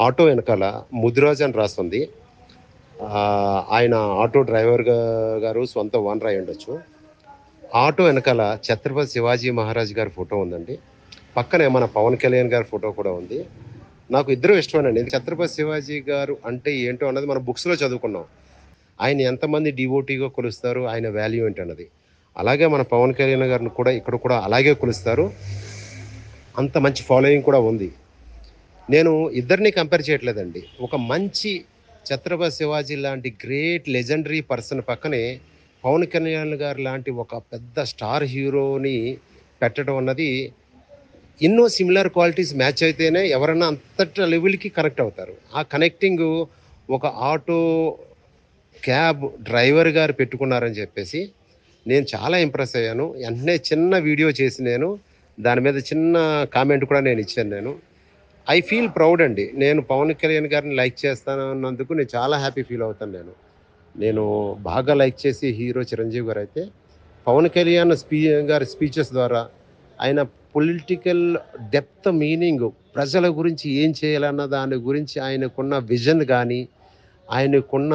auto వెనకాల ముదిరాజ్ అని రాస్తుంది ఆ, ఆయన ఆటో డ్రైవర్ గా- గారు సొంత ఓనర్ అయి ఉండొచ్చు ఆటో వెనకాల ఛత్రపతి శివాజీ మహారాజ్ గారి ఫోటో ఉందండి పక్కనే మన పవన్ కళ్యాణ్ గారి ఫోటో కూడా ఉంది నాకు ఇద్దరు ఇష్టమేనండి ఇది ఛత్రపతి శివాజీ గారు అంటే ఏంటో అన్నది మన బుక్స్లో చదువుకున్నాం ఆయన ఎంతమంది డివోటీగా కొలుస్తారు ఆయన వాల్యూ ఏంటన్నది అలాగే మన పవన్ కళ్యాణ్ గారిని కూడా ఇక్కడ కూడా అలాగే కొలుస్తారు అంత మంచి ఫాలోయింగ్ కూడా ఉంది నేను ఇద్దరిని కంపేర్ చేయట్లేదండి ఒక మంచి ఛత్రపతి శివాజీ లాంటి గ్రేట్ లెజెండరీ పర్సన్ పక్కనే పవన్ కళ్యాణ్ గారు లాంటి ఒక పెద్ద స్టార్ హీరోని పెట్టడం అన్నది ఎన్నో సిమిలర్ క్వాలిటీస్ మ్యాచ్ అయితేనే ఎవరైనా అంతట లెవెల్కి కనెక్ట్ అవుతారు ఆ కనెక్టింగ్ ఒక ఆటో క్యాబ్ డ్రైవర్ గారు పెట్టుకున్నారని చెప్పేసి నేను చాలా ఇంప్రెస్ అయ్యాను వెంటనే చిన్న వీడియో చేసి నేను దాని మీద చిన్న కామెంట్ కూడా నేను ఇచ్చాను నేను ఐ ఫీల్ ప్రౌడ్ అండి నేను పవన్ కళ్యాణ్ గారిని లైక్ చేస్తాను అన్నందుకు నేను చాలా హ్యాపీ ఫీల్ అవుతాను నేను నేను బాగా లైక్ చేసి హీరో చిరంజీవి గారు అయితే పవన్ కళ్యాణ్ స్పీ గారి స్పీచెస్ ద్వారా ఆయన పొలిటికల్ డెప్త్ మీనింగ్ ప్రజల గురించి ఏం చేయాలన్న దాని గురించి ఆయనకున్న విజన్ కానీ ఆయనకున్న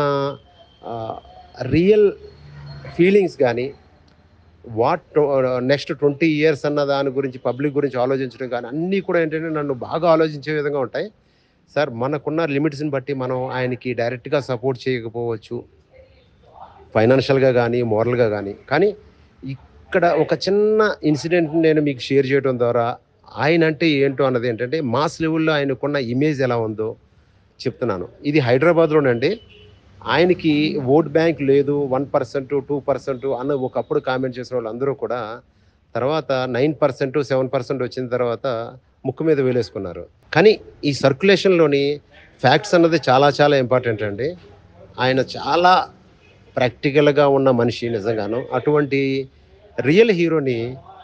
రియల్ ఫీలింగ్స్ కానీ వాట్ నెక్స్ట్ ట్వంటీ ఇయర్స్ అన్న దాని గురించి పబ్లిక్ గురించి ఆలోచించడం కానీ అన్నీ కూడా ఏంటంటే నన్ను బాగా ఆలోచించే విధంగా ఉంటాయి సార్ మనకున్న లిమిట్స్ని బట్టి మనం ఆయనకి డైరెక్ట్గా సపోర్ట్ చేయకపోవచ్చు ఫైనాన్షియల్గా కానీ మోరల్గా కానీ కానీ ఇక్కడ ఒక చిన్న ఇన్సిడెంట్ నేను మీకు షేర్ చేయడం ద్వారా ఆయన అంటే ఏంటో అన్నది ఏంటంటే మాస్ లెవెల్లో ఆయనకున్న ఇమేజ్ ఎలా ఉందో చెప్తున్నాను ఇది హైదరాబాద్లోనండి ఆయనకి ఓట్ బ్యాంక్ లేదు వన్ పర్సెంట్ టూ పర్సెంట్ అన్న ఒకప్పుడు కామెంట్ చేసిన వాళ్ళందరూ కూడా తర్వాత నైన్ పర్సెంట్ సెవెన్ పర్సెంట్ వచ్చిన తర్వాత ముక్కు మీద వేలేసుకున్నారు కానీ ఈ సర్క్యులేషన్లోని ఫ్యాక్ట్స్ అన్నది చాలా చాలా ఇంపార్టెంట్ అండి ఆయన చాలా ప్రాక్టికల్గా ఉన్న మనిషి నిజంగాను అటువంటి రియల్ హీరోని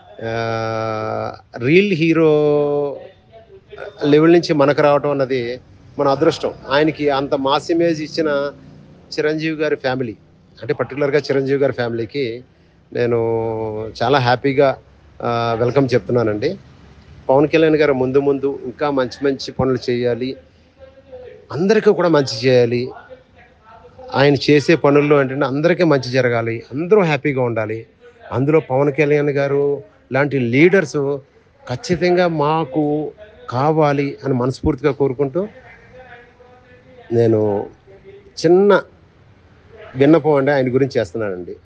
రియల్ హీరో లెవెల్ నుంచి మనకు రావటం అన్నది మన అదృష్టం ఆయనకి అంత మాస్ ఇమేజ్ ఇచ్చిన చిరంజీవి గారి ఫ్యామిలీ అంటే పర్టికులర్గా చిరంజీవి గారి ఫ్యామిలీకి నేను చాలా హ్యాపీగా వెల్కమ్ చెప్తున్నానండి పవన్ కళ్యాణ్ గారు ముందు ముందు ఇంకా మంచి మంచి పనులు చేయాలి అందరికీ కూడా మంచి చేయాలి ఆయన చేసే పనుల్లో ఏంటంటే అందరికీ మంచి జరగాలి అందరూ హ్యాపీగా ఉండాలి అందులో పవన్ కళ్యాణ్ గారు లాంటి లీడర్స్ ఖచ్చితంగా మాకు కావాలి అని మనస్ఫూర్తిగా కోరుకుంటూ నేను చిన్న విన్నపం అండి ఆయన గురించి చేస్తున్నానండి